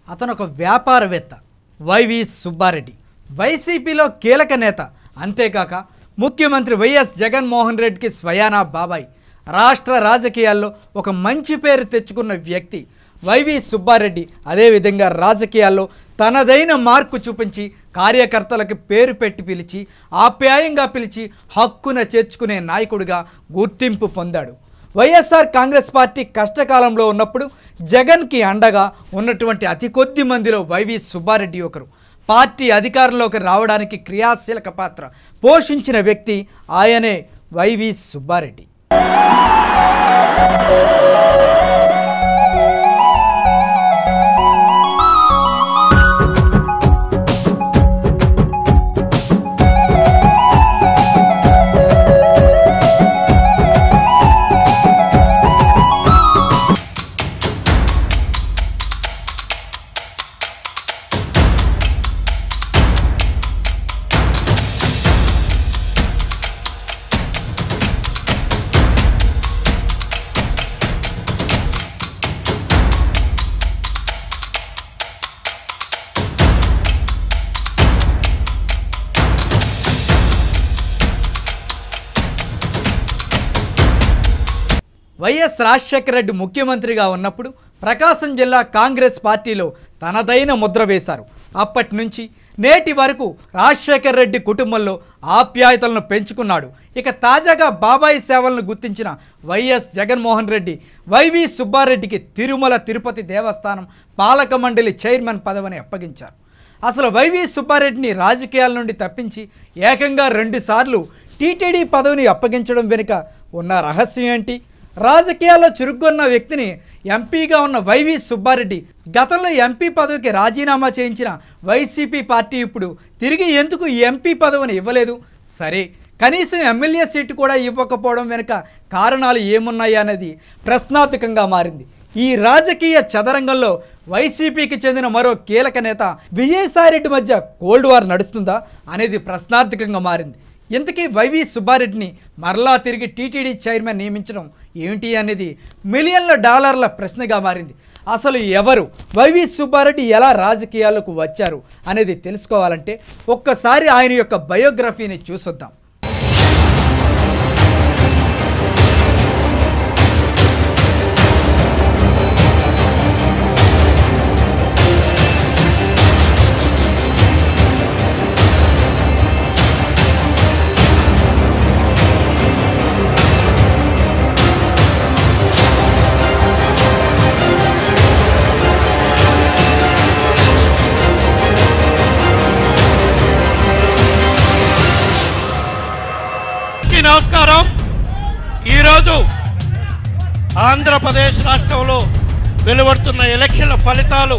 అతను ఒక వ్యాపారవేత్త వైవి సుబ్బారెడ్డి వైసీపీలో కీలక నేత అంతేకాక ముఖ్యమంత్రి వైఎస్ జగన్మోహన్ రెడ్డికి స్వయానా బాబాయ్ రాష్ట్ర రాజకీయాల్లో ఒక మంచి పేరు తెచ్చుకున్న వ్యక్తి వైవి సుబ్బారెడ్డి అదేవిధంగా రాజకీయాల్లో తనదైన మార్కు చూపించి కార్యకర్తలకు పేరు పెట్టి పిలిచి ఆప్యాయంగా పిలిచి హక్కున చేర్చుకునే నాయకుడిగా గుర్తింపు పొందాడు వైఎస్ఆర్ కాంగ్రెస్ పార్టీ కష్టకాలంలో ఉన్నప్పుడు జగన్కి అండగా ఉన్నటువంటి అతి కొద్ది మందిలో వైవి సుబ్బారెడ్డి ఒకరు పార్టీ అధికారంలోకి రావడానికి క్రియాశీలక పాత్ర పోషించిన వ్యక్తి ఆయనే వైవి సుబ్బారెడ్డి వైఎస్ రాజశేఖర రెడ్డి ముఖ్యమంత్రిగా ఉన్నప్పుడు ప్రకాశం జిల్లా కాంగ్రెస్ పార్టీలో తనదైన ముద్ర వేశారు అప్పటి నుంచి నేటి వరకు రాజశేఖర రెడ్డి కుటుంబంలో ఆప్యాయతలను పెంచుకున్నాడు ఇక తాజాగా బాబాయి సేవలను గుర్తించిన వైఎస్ జగన్మోహన్ రెడ్డి వైవి సుబ్బారెడ్డికి తిరుమల తిరుపతి దేవస్థానం పాలక మండలి చైర్మన్ పదవిని అప్పగించారు అసలు వైవి సుబ్బారెడ్డిని రాజకీయాల నుండి తప్పించి ఏకంగా రెండుసార్లు టీటీడీ పదవిని అప్పగించడం వెనుక ఉన్న రహస్యం ఏంటి రాజకీయాల్లో చురుగ్గున్న వ్యక్తిని ఎంపీగా ఉన్న వైవి సుబ్బారెడ్డి గతంలో ఎంపీ పదవికి రాజీనామా చేయించిన వైసీపీ పార్టీ ఇప్పుడు తిరిగి ఎందుకు ఎంపీ పదవిని ఇవ్వలేదు సరే కనీసం ఎమ్మెల్యే సీటు కూడా ఇవ్వకపోవడం వెనుక కారణాలు ఏమున్నాయి అనేది ప్రశ్నార్థకంగా మారింది ఈ రాజకీయ చదరంగంలో వైసీపీకి చెందిన మరో కీలక నేత విజయసాయిరెడ్డి మధ్య కోల్డ్ వార్ నడుస్తుందా అనేది ప్రశ్నార్థకంగా మారింది ఇంతకీ వైవి సుబ్బారెడ్డిని మరలా తిరిగి టీటీడీ చైర్మన్ నియమించడం ఏమిటి అనేది మిలియన్ల డాలర్ల ప్రశ్నగా మారింది అసలు ఎవరు వైవి సుబ్బారెడ్డి ఎలా రాజకీయాలకు వచ్చారు అనేది తెలుసుకోవాలంటే ఒక్కసారి ఆయన యొక్క బయోగ్రఫీని చూసొద్దాం అందరికీ నమస్కారం ఈరోజు ఆంధ్రప్రదేశ్ రాష్ట్రంలో వెలువడుతున్న ఎలక్షన్ల ఫలితాలు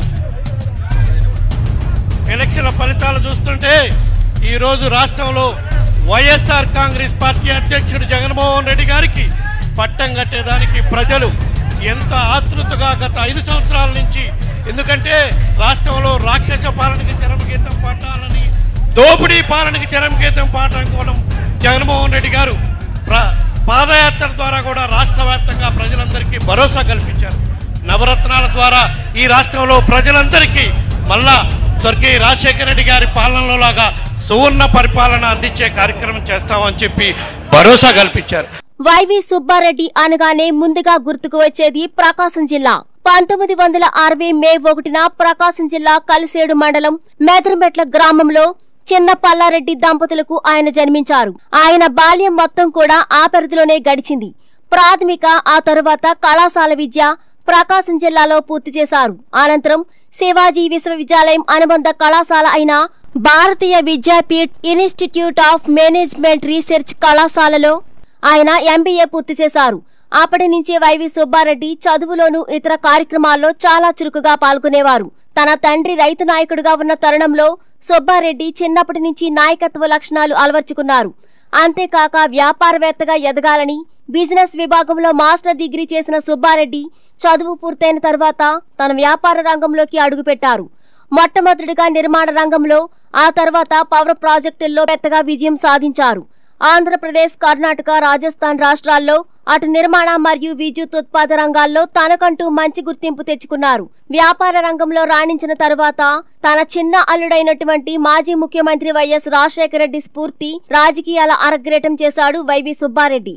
ఎలక్షన్ల ఫలితాలు చూస్తుంటే ఈరోజు రాష్ట్రంలో వైఎస్ఆర్ కాంగ్రెస్ పార్టీ అధ్యక్షుడు జగన్మోహన్ రెడ్డి గారికి పట్టం కట్టేదానికి ప్రజలు ఎంత ఆతృతగా గత ఐదు సంవత్సరాల నుంచి ఎందుకంటే రాష్ట్రంలో రాక్షస పాలనకి చరమగీతం పట్టాలని దోపిడీ పాలనకి చరమగీతం పాటానుకోవడం జగన్మోహన్ రెడ్డి గారు ప్ర- పాదయాత్ర ద్వారా కూడా రాష్ట్ర వ్యాప్తంగా ప్రజలందరికీ భరోసా కల్పించారు నవరత్నాల ద్వారా ఈ రాష్ట్రంలో ప్రజలందరికీ మళ్ళా స్వర్గీయ రాజశేఖర రెడ్డి గారి పాలనలో లాగా సువర్ణ పరిపాలన అందించే కార్యక్రమం చేస్తామని చెప్పి భరోసా కల్పించారు వైవి సుబ్బారెడ్డి అనగానే ముందుగా గుర్తుకు వచ్చేది ప్రకాశం జిల్లా పంతొమ్మిది వందల అరవై మే ఒకటిన ప్రకాశం జిల్లా కలిసేడు మండలం మేదరమెట్ల గ్రామంలో చిన్న పల్లారెడ్డి దంపతులకు ఆయన జన్మించారు ఆయన బాల్యం మొత్తం కూడా ఆ పరిధిలోనే గడిచింది ప్రాథమిక ఆ తరువాత కళాశాల విద్య ప్రకాశం జిల్లాలో పూర్తి చేశారు అనంతరం శివాజీ విశ్వవిద్యాలయం అనుబంధ కళాశాల అయిన Bharatiya Vidyapeeth institute of management research కళాశాలలో ఆయన ఎంబీఏ పూర్తి చేశారు అప్పటి నుంచి వైవి సుబ్బారెడ్డి చదువులోనూ ఇతర కార్యక్రమాల్లో చాలా చురుకుగా పాల్గొనేవారు తన తండ్రి రైతు నాయకుడిగా ఉన్న తరుణంలో సుబ్బారెడ్డి చిన్నప్పటి నుంచి నాయకత్వ లక్షణాలు అలవర్చుకున్నారు అంతేకాక వ్యాపారవేత్తగా ఎదగాలని బిజినెస్ విభాగంలో మాస్టర్ డిగ్రీ చేసిన సుబ్బారెడ్డి చదువు పూర్తయిన తర్వాత తన వ్యాపార రంగంలోకి అడుగుపెట్టారు మొట్టమొదటిగా నిర్మాణ రంగంలో ఆ తర్వాత పవర్ ప్రాజెక్టుల్లో పెద్దగా విజయం సాధించారు ఆంధ్రప్రదేశ్ కర్ణాటక రాజస్థాన్ రాష్ట్రాల్లో అటు నిర్మాణ మరియు విద్యుత్ ఉత్పాద రంగాల్లో తనకంటూ మంచి గుర్తింపు తెచ్చుకున్నారు వ్యాపార రంగంలో రాణించిన తరువాత తన చిన్న అల్లుడైనటువంటి మాజీ ముఖ్యమంత్రి వైఎస్ రాజశేఖర రెడ్డి స్ఫూర్తి రాజకీయాల అరగ్రేటం చేశాడు వైవి సుబ్బారెడ్డి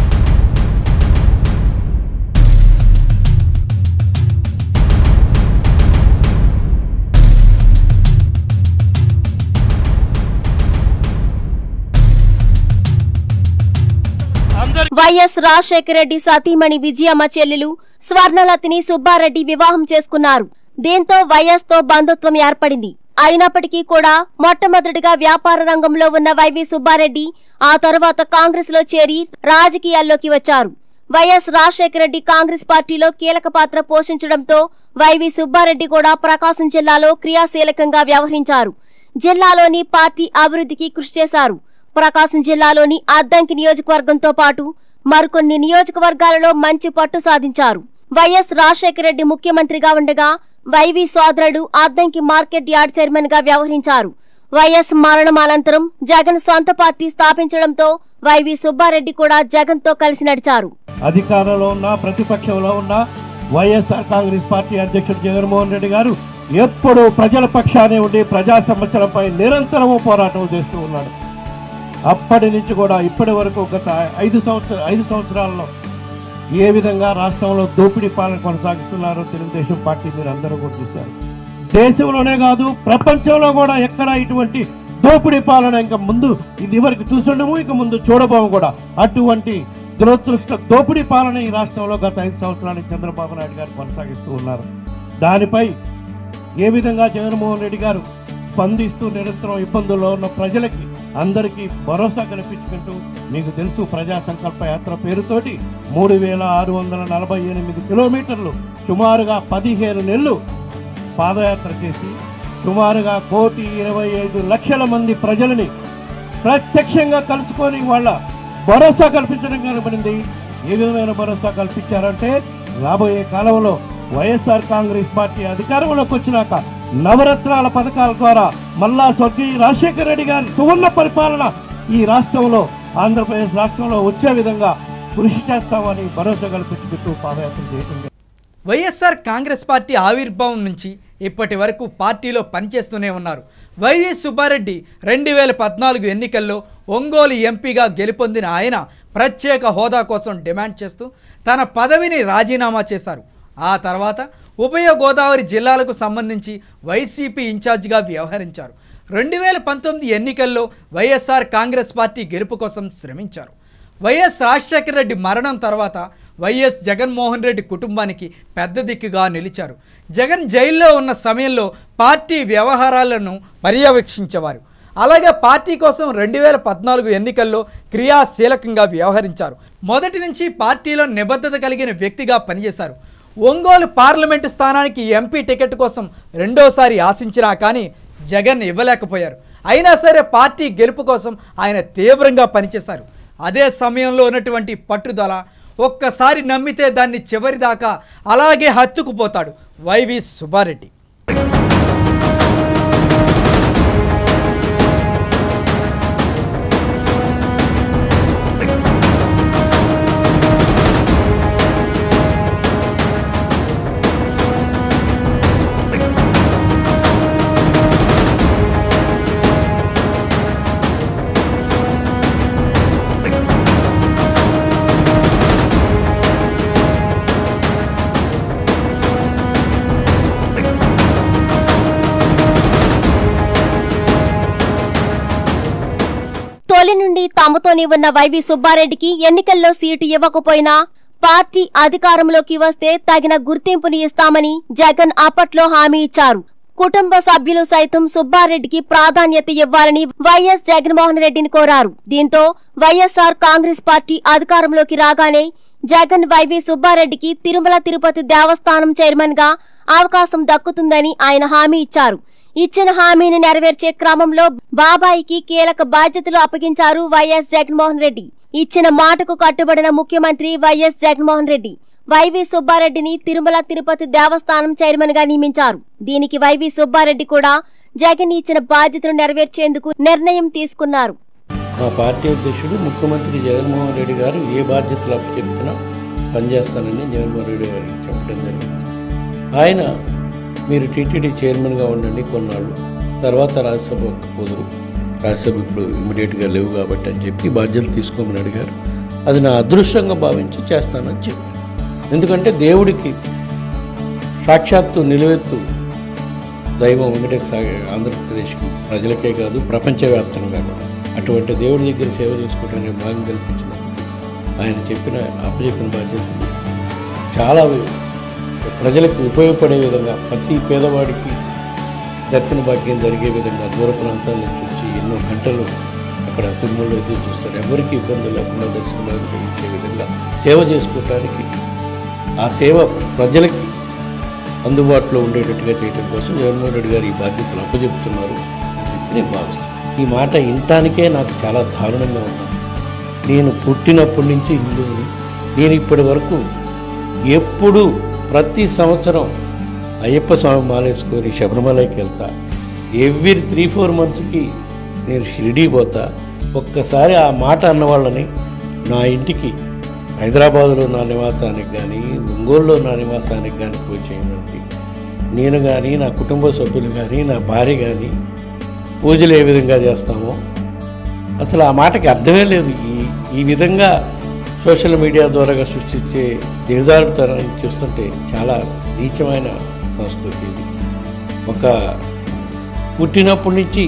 అందరి వైఎస్ రాజశేఖర రెడ్డి సతీమణి విజయమ్మ చెల్లెలు స్వర్ణలతిని సుబ్బారెడ్డి వివాహం చేసుకున్నారు దీంతో వైఎస్ తో బంధుత్వం ఏర్పడింది అయినప్పటికీ కూడా మొట్టమొదటిగా వ్యాపార రంగంలో ఉన్న వైవి సుబ్బారెడ్డి ఆ తరువాత కాంగ్రెస్ లో చేరి రాజకీయాల్లోకి వచ్చారు వైఎస్ రాజశేఖర రెడ్డి కాంగ్రెస్ పార్టీలో కీలక పాత్ర పోషించడంతో వైవి సుబ్బారెడ్డి కూడా ప్రకాశం జిల్లాలో క్రియాశీలకంగా వ్యవహరించారు జిల్లాలోని పార్టీ అభివృద్ధికి కృషి చేశారు ప్రకాశం జిల్లాలోని అద్దంకి నియోజకవర్గంతో పాటు మరికొన్ని నియోజకవర్గాలలో మంచి పట్టు సాధించారు వైఎస్ రాజశేఖర రెడ్డి ముఖ్యమంత్రిగా ఉండగా వైవి సోదరుడు అద్దంకి మార్కెట్ యార్డ్ చైర్మన్ గా వ్యవహరించారు వైఎస్ మరణం అనంతరం జగన్ సొంత పార్టీ స్థాపించడంతో వైవి సుబ్బారెడ్డి కూడా జగన్ తో కలిసి నడిచారు అధికారంలో ఉన్న ప్రతిపక్షంలో ఉన్న వైఎస్ఆర్ కాంగ్రెస్ పార్టీ అధ్యక్షుడు జగన్మోహన్ రెడ్డి గారు ఎప్పుడూ ప్రజల పక్షానే ఉండి ప్రజా సమస్యలపై నిరంతరము పోరాటం చేస్తూ ఉన్నాడు అప్పటి నుంచి కూడా ఇప్పటి వరకు గత ఐదు సంవత్సర ఐదు సంవత్సరాల్లో ఏ విధంగా రాష్ట్రంలో దోపిడీ పాలన కొనసాగిస్తున్నారో తెలుగుదేశం పార్టీ మీరు అందరూ కూడా చూశారు దేశంలోనే కాదు ప్రపంచంలో కూడా ఎక్కడ ఇటువంటి దోపిడీ పాలన ఇంకా ముందు ఇది వరకు చూసుండము ఇక ముందు చూడబోము కూడా అటువంటి దురదృష్ట దోపిడీ పాలన ఈ రాష్ట్రంలో గత ఐదు సంవత్సరానికి చంద్రబాబు నాయుడు గారు కొనసాగిస్తూ ఉన్నారు దానిపై ఏ విధంగా జగన్మోహన్ రెడ్డి గారు స్పందిస్తూ నిరంతరం ఇబ్బందుల్లో ఉన్న ప్రజలకి అందరికీ భరోసా కల్పించుకుంటూ మీకు తెలుసు ప్రజా సంకల్ప యాత్ర పేరుతోటి మూడు వేల ఆరు వందల నలభై ఎనిమిది కిలోమీటర్లు సుమారుగా పదిహేను నెలలు పాదయాత్ర చేసి సుమారుగా కోటి ఇరవై ఐదు లక్షల మంది ప్రజలని ప్రత్యక్షంగా కలుసుకొని వాళ్ళ భరోసా కల్పించడం కనబడింది ఏ విధమైన భరోసా కల్పించారంటే రాబోయే కాలంలో వైఎస్ఆర్ కాంగ్రెస్ పార్టీ అధికారంలోకి వచ్చినాక నవరత్నాల పథకాల ద్వారా మల్లా స్వర్గీయ రాజశేఖర రెడ్డి గారి సువర్ణ పరిపాలన ఈ రాష్ట్రంలో ఆంధ్రప్రదేశ్ రాష్ట్రంలో వచ్చే విధంగా కృషి చేస్తామని భరోసా కల్పించుకుంటూ పాదయాత్ర చేయడం జరిగింది. వైఎస్ఆర్ కాంగ్రెస్ పార్టీ ఆవిర్భావం నుంచి ఇప్పటి వరకు పార్టీలో పనిచేస్తూనే ఉన్నారు వైవి సుబ్బారెడ్డి రెండు వేల పద్నాలుగు ఎన్నికల్లో ఒంగోలు ఎంపీగా గెలుపొందిన ఆయన ప్రత్యేక హోదా కోసం డిమాండ్ చేస్తూ తన పదవిని రాజీనామా చేశారు ఆ తర్వాత ఉభయ గోదావరి జిల్లాలకు సంబంధించి వైసీపీ ఇన్ఛార్జిగా వ్యవహరించారు రెండు వేల పంతొమ్మిది ఎన్నికల్లో వైఎస్ఆర్ కాంగ్రెస్ పార్టీ గెలుపు కోసం శ్రమించారు వైఎస్ రాజశేఖర రెడ్డి మరణం తర్వాత వైఎస్ జగన్మోహన్ రెడ్డి కుటుంబానికి పెద్ద దిక్కుగా నిలిచారు జగన్ జైల్లో ఉన్న సమయంలో పార్టీ వ్యవహారాలను పర్యవేక్షించేవారు అలాగే పార్టీ కోసం రెండు వేల పద్నాలుగు ఎన్నికల్లో క్రియాశీలకంగా వ్యవహరించారు మొదటి నుంచి పార్టీలో నిబద్ధత కలిగిన వ్యక్తిగా పనిచేశారు ఒంగోలు పార్లమెంటు స్థానానికి ఎంపీ టికెట్ కోసం రెండోసారి ఆశించినా కానీ జగన్ ఇవ్వలేకపోయారు అయినా సరే పార్టీ గెలుపు కోసం ఆయన తీవ్రంగా పనిచేశారు అదే సమయంలో ఉన్నటువంటి పట్టుదల ఒక్కసారి నమ్మితే దాన్ని చివరిదాకా అలాగే హత్తుకుపోతాడు వైవి సుబ్బారెడ్డి తొలి నుండి తమతోనే ఉన్న వైవి సుబ్బారెడ్డికి ఎన్నికల్లో సీటు ఇవ్వకపోయినా పార్టీ అధికారంలోకి వస్తే తగిన గుర్తింపుని ఇస్తామని జగన్ అప్పట్లో హామీ ఇచ్చారు కుటుంబ సభ్యులు సైతం సుబ్బారెడ్డికి ప్రాధాన్యత ఇవ్వాలని వైఎస్ జగన్మోహన్ రెడ్డిని కోరారు దీంతో వైఎస్ఆర్ కాంగ్రెస్ పార్టీ అధికారంలోకి రాగానే జగన్ వైవి సుబ్బారెడ్డికి తిరుమల తిరుపతి దేవస్థానం చైర్మన్ గా అవకాశం దక్కుతుందని ఆయన హామీ ఇచ్చారు ఇచ్చిన హామీని నెరవేర్చే క్రమంలో బాబాయికి కీలక బాధ్యతలు అప్పగించారు వైఎస్ జగన్మోహన్ రెడ్డి ఇచ్చిన మాటకు కట్టుబడిన ముఖ్యమంత్రి వైఎస్ జగన్మోహన్ రెడ్డి వైవి సుబ్బారెడ్డిని తిరుమల తిరుపతి దేవస్థానం చైర్మన్ గా నియమించారు దీనికి వైవి సుబ్బారెడ్డి కూడా జగన్ ఇచ్చిన బాధ్యతలు నెరవేర్చేందుకు నిర్ణయం తీసుకున్నారు మా పార్టీ అధ్యక్షుడు ముఖ్యమంత్రి జగన్మోహన్ రెడ్డి గారు ఏ బాధ్యతలు అప్పచెప్తున్నా పనిచేస్తానని జగన్మోహన్ రెడ్డి గారు చెప్పడం జరిగింది ఆయన మీరు టీటీడీ చైర్మన్గా ఉండండి కొన్నాళ్ళు తర్వాత రాజ్యసభ కుదురు రాజ్యసభ ఇప్పుడు ఇమీడియట్గా లేవు కాబట్టి అని చెప్పి బాధ్యతలు తీసుకోమని అడిగారు అది నా అదృష్టంగా భావించి చేస్తానని చెప్పాను ఎందుకంటే దేవుడికి సాక్షాత్తు నిలువెత్తు దైవం వెంకటేశ్వర ఆంధ్రప్రదేశ్కి ప్రజలకే కాదు ప్రపంచవ్యాప్తంగా కూడా అటువంటి దేవుడి దగ్గర సేవ చేసుకోవడానికి భాగం కల్పించినందుకు ఆయన చెప్పిన అప్పచెప్పిన బాధ్యతలు చాలా ప్రజలకు ఉపయోగపడే విధంగా ప్రతి పేదవాడికి దర్శన భాగ్యం జరిగే విధంగా దూర ప్రాంతాల నుంచి వచ్చి ఎన్నో గంటలు అక్కడ తిరుమలలో ఎదురు చూస్తారు ఎవరికి ఇబ్బంది లేకుండా దర్శన భాగ్యం కలిగించే విధంగా సేవ చేసుకోవడానికి ఆ సేవ ప్రజలకి అందుబాటులో ఉండేటట్టుగా చేయడం కోసం జగన్మోహన్ రెడ్డి గారు ఈ బాధ్యతలు అప్పచెప్తున్నారు అని చెప్పి నేను భావిస్తాను ఈ మాట వినటానికే నాకు చాలా దారుణంగా ఉంది నేను పుట్టినప్పటి నుంచి హిందువుని నేను ఇప్పటి వరకు ఎప్పుడు ప్రతి సంవత్సరం అయ్యప్ప స్వామి మాలేసుకొని శబరిమలకి వెళ్తా ఎవ్రీ త్రీ ఫోర్ మంత్స్కి నేను షిరిడీ పోతా ఒక్కసారి ఆ మాట అన్న వాళ్ళని నా ఇంటికి హైదరాబాదులో నా నివాసానికి కానీ ఒంగోలులో నా నివాసానికి కానీ పోయి చేయనండి నేను కానీ నా కుటుంబ సభ్యులు కానీ నా భార్య కానీ పూజలు ఏ విధంగా చేస్తామో అసలు ఆ మాటకి అర్థమే లేదు ఈ ఈ విధంగా సోషల్ మీడియా ద్వారా సృష్టించే దిగజారుతనాన్ని చూస్తుంటే చాలా నీచమైన సంస్కృతి ఇది ఒక పుట్టినప్పటి నుంచి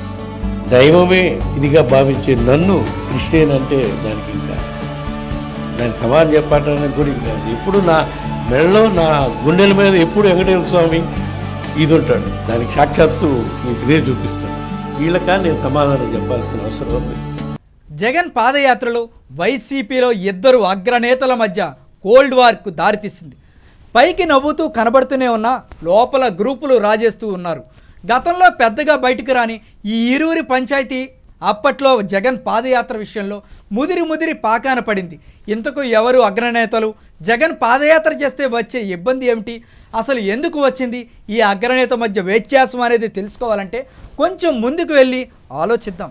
దైవమే ఇదిగా భావించే నన్ను క్రిస్టియన్ అంటే దానికి ఇంకా దానికి సమాధానం చెప్పడానికి కూడా ఇంకా ఎప్పుడు నా మెడలో నా గుండెల మీద ఎప్పుడు వెంకటేశ్వర స్వామి ఇది ఉంటాడు దానికి సాక్షాత్తు మీకు ఇదే చూపిస్తాడు వీళ్ళకా నేను సమాధానం చెప్పాల్సిన అవసరం ఉంది జగన్ పాదయాత్రలో వైసీపీలో ఇద్దరు అగ్రనేతల మధ్య కోల్డ్ వార్కు దారితీసింది పైకి నవ్వుతూ కనబడుతూనే ఉన్న లోపల గ్రూపులు రాజేస్తూ ఉన్నారు గతంలో పెద్దగా బయటకు రాని ఈ ఇరువురి పంచాయతీ అప్పట్లో జగన్ పాదయాత్ర విషయంలో ముదిరి ముదిరి పాకాన పడింది ఇంతకు ఎవరు అగ్రనేతలు జగన్ పాదయాత్ర చేస్తే వచ్చే ఇబ్బంది ఏమిటి అసలు ఎందుకు వచ్చింది ఈ అగ్రనేత మధ్య వ్యత్యాసం అనేది తెలుసుకోవాలంటే కొంచెం ముందుకు వెళ్ళి ఆలోచిద్దాం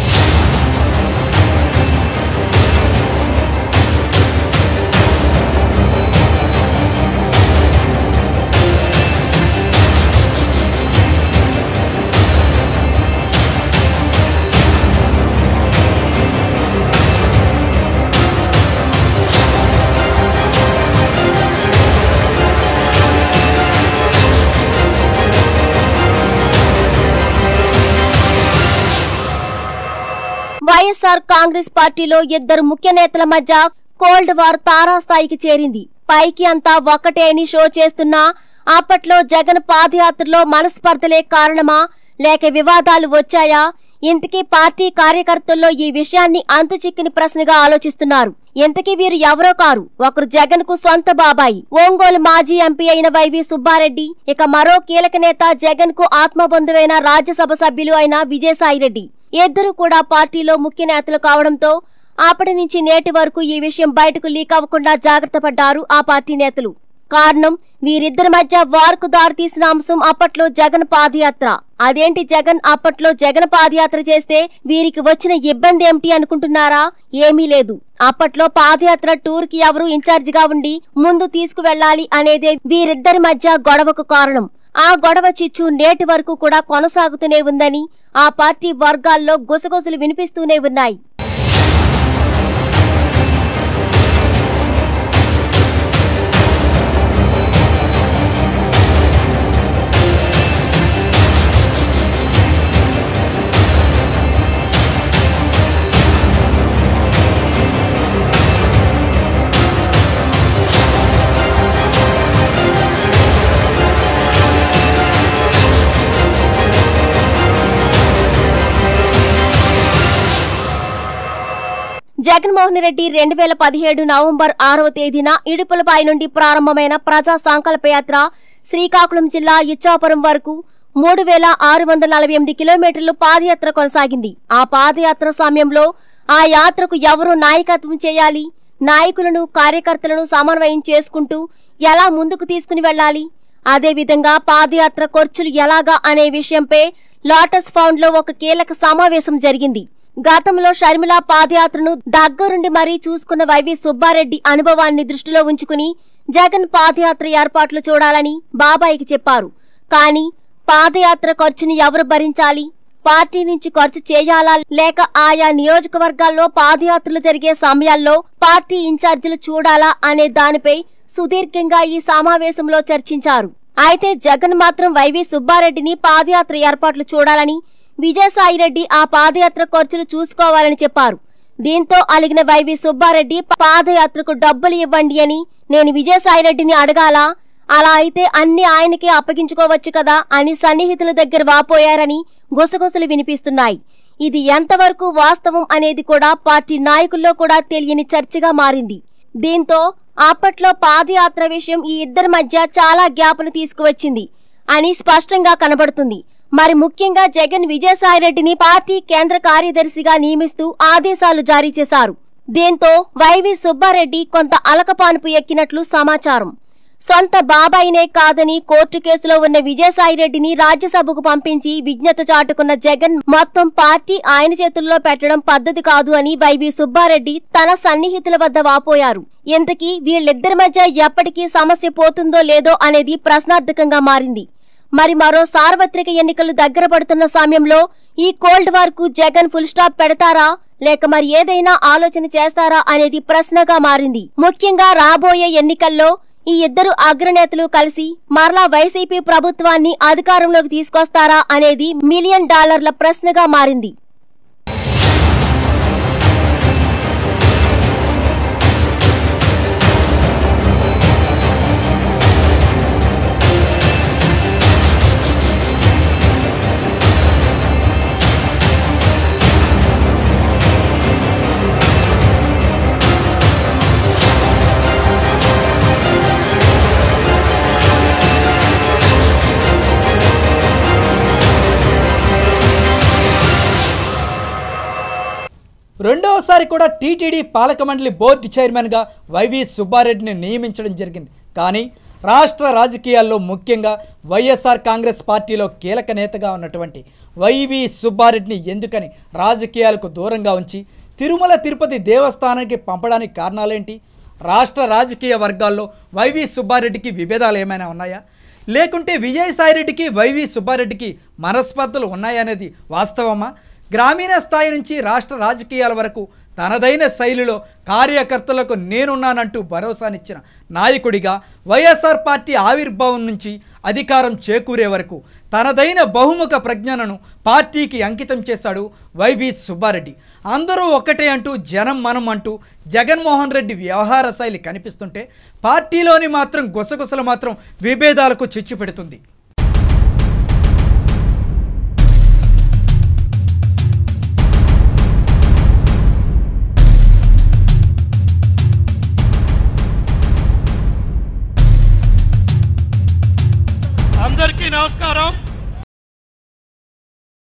వైఎస్ఆర్ కాంగ్రెస్ పార్టీలో ఇద్దరు ముఖ్య నేతల మధ్య కోల్డ్ వార్ తారాస్థాయికి చేరింది పైకి అంతా ఒక్కటే అని షో చేస్తున్నా అప్పట్లో జగన్ పాదయాత్రలో మనస్పర్ధలే కారణమా లేక వివాదాలు వచ్చాయా ఇంతకీ పార్టీ కార్యకర్తల్లో ఈ విషయాన్ని అంతుచిక్కిన ప్రశ్నగా ఆలోచిస్తున్నారు ఇంతకీ వీరు ఎవరో కారు ఒకరు జగన్ కు సొంత బాబాయి ఒంగోలు మాజీ ఎంపీ అయిన వైవి సుబ్బారెడ్డి ఇక మరో కీలక నేత జగన్ కు ఆత్మబంధువైన రాజ్యసభ సభ్యులు అయిన విజయసాయిరెడ్డి ఇద్దరు కూడా పార్టీలో ముఖ్య నేతలు కావడంతో అప్పటి నుంచి నేటి వరకు ఈ విషయం బయటకు లీక్ అవ్వకుండా జాగ్రత్త పడ్డారు ఆ పార్టీ నేతలు కారణం వీరిద్దరి మధ్య వార్కు దారితీసిన అంశం అప్పట్లో జగన్ పాదయాత్ర అదేంటి జగన్ అప్పట్లో జగన్ పాదయాత్ర చేస్తే వీరికి వచ్చిన ఇబ్బంది ఏమిటి అనుకుంటున్నారా ఏమీ లేదు అప్పట్లో పాదయాత్ర టూర్ కి ఎవరు ఇన్ఛార్జ్ గా ఉండి ముందు తీసుకువెళ్లాలి అనేదే వీరిద్దరి మధ్య గొడవకు కారణం ఆ గొడవ చిచ్చు నేటి వరకు కూడా కొనసాగుతూనే ఉందని ఆ పార్టీ వర్గాల్లో గుసగుసలు వినిపిస్తూనే ఉన్నాయి జగన్మోహన్ రెడ్డి రెండు వేల పదిహేడు నవంబర్ ఆరవ తేదీన ఇడుపులపై నుండి ప్రారంభమైన ప్రజా సంకల్ప యాత్ర శ్రీకాకుళం జిల్లా ఇచ్చాపురం వరకు మూడు వేల ఆరు వందల నలభై ఎనిమిది కిలోమీటర్లు పాదయాత్ర కొనసాగింది ఆ పాదయాత్ర సమయంలో ఆ యాత్రకు ఎవరు నాయకత్వం చేయాలి నాయకులను కార్యకర్తలను సమన్వయం చేసుకుంటూ ఎలా ముందుకు తీసుకుని వెళ్ళాలి అదేవిధంగా పాదయాత్ర ఖర్చులు ఎలాగా అనే విషయంపై లోటస్ ఫౌండ్ లో ఒక కీలక సమావేశం జరిగింది గతంలో షర్మిల పాదయాత్రను దగ్గరుండి మరీ చూసుకున్న వైవి సుబ్బారెడ్డి అనుభవాన్ని దృష్టిలో ఉంచుకుని జగన్ పాదయాత్ర ఏర్పాట్లు చూడాలని బాబాయికి చెప్పారు కానీ పాదయాత్ర ఖర్చుని ఎవరు భరించాలి పార్టీ నుంచి ఖర్చు చేయాలా లేక ఆయా నియోజకవర్గాల్లో పాదయాత్రలు జరిగే సమయాల్లో పార్టీ ఇన్ఛార్జీలు చూడాలా అనే దానిపై సుదీర్ఘంగా ఈ సమావేశంలో చర్చించారు అయితే జగన్ మాత్రం వైవి సుబ్బారెడ్డిని పాదయాత్ర ఏర్పాట్లు చూడాలని విజయసాయిరెడ్డి ఆ పాదయాత్ర ఖర్చులు చూసుకోవాలని చెప్పారు దీంతో అలిగిన వైవి సుబ్బారెడ్డి పాదయాత్రకు డబ్బులు ఇవ్వండి అని నేను విజయసాయిరెడ్డిని అడగాలా అలా అయితే అన్ని ఆయనకే అప్పగించుకోవచ్చు కదా అని సన్నిహితుల దగ్గర వాపోయారని గుసగుసలు వినిపిస్తున్నాయి ఇది ఎంతవరకు వాస్తవం అనేది కూడా పార్టీ నాయకుల్లో కూడా తెలియని చర్చగా మారింది దీంతో అప్పట్లో పాదయాత్ర విషయం ఈ ఇద్దరి మధ్య చాలా గ్యాప్ను తీసుకువచ్చింది అని స్పష్టంగా కనబడుతుంది మరి ముఖ్యంగా జగన్ విజయసాయిరెడ్డిని పార్టీ కేంద్ర కార్యదర్శిగా నియమిస్తూ ఆదేశాలు జారీ చేశారు దీంతో వైవి సుబ్బారెడ్డి కొంత అలకపానుపు ఎక్కినట్లు సమాచారం సొంత బాబాయినే కాదని కోర్టు కేసులో ఉన్న విజయసాయిరెడ్డిని రాజ్యసభకు పంపించి విజ్ఞత చాటుకున్న జగన్ మొత్తం పార్టీ ఆయన చేతుల్లో పెట్టడం పద్ధతి కాదు అని వైవి సుబ్బారెడ్డి తన సన్నిహితుల వద్ద వాపోయారు ఇంతకీ వీళ్ళిద్దరి మధ్య ఎప్పటికీ సమస్య పోతుందో లేదో అనేది ప్రశ్నార్థకంగా మారింది మరి మరో సార్వత్రిక ఎన్నికలు దగ్గర పడుతున్న సమయంలో ఈ కోల్డ్ వార్ కు జగన్ ఫుల్ స్టాప్ పెడతారా లేక మరి ఏదైనా ఆలోచన చేస్తారా అనేది ప్రశ్నగా మారింది ముఖ్యంగా రాబోయే ఎన్నికల్లో ఈ ఇద్దరు అగ్రనేతలు కలిసి మరలా వైసీపీ ప్రభుత్వాన్ని అధికారంలోకి తీసుకొస్తారా అనేది మిలియన్ డాలర్ల ప్రశ్నగా మారింది రెండవసారి కూడా టీటీడీ పాలక మండలి బోర్డు చైర్మన్గా వైవి సుబ్బారెడ్డిని నియమించడం జరిగింది కానీ రాష్ట్ర రాజకీయాల్లో ముఖ్యంగా వైఎస్ఆర్ కాంగ్రెస్ పార్టీలో కీలక నేతగా ఉన్నటువంటి వైవి సుబ్బారెడ్డిని ఎందుకని రాజకీయాలకు దూరంగా ఉంచి తిరుమల తిరుపతి దేవస్థానానికి పంపడానికి కారణాలేంటి రాష్ట్ర రాజకీయ వర్గాల్లో వైవి సుబ్బారెడ్డికి విభేదాలు ఏమైనా ఉన్నాయా లేకుంటే విజయసాయిరెడ్డికి వైవి సుబ్బారెడ్డికి మనస్పర్ధలు ఉన్నాయనేది వాస్తవమా గ్రామీణ స్థాయి నుంచి రాష్ట్ర రాజకీయాల వరకు తనదైన శైలిలో కార్యకర్తలకు నేనున్నానంటూ భరోసానిచ్చిన నాయకుడిగా వైఎస్ఆర్ పార్టీ ఆవిర్భావం నుంచి అధికారం చేకూరే వరకు తనదైన బహుముఖ ప్రజ్ఞను పార్టీకి అంకితం చేశాడు వైవి సుబ్బారెడ్డి అందరూ ఒక్కటే అంటూ జనం మనం అంటూ జగన్మోహన్ రెడ్డి వ్యవహార శైలి కనిపిస్తుంటే పార్టీలోని మాత్రం గుసగుసలు మాత్రం విభేదాలకు చిచ్చు పెడుతుంది అందరికీ నమస్కారం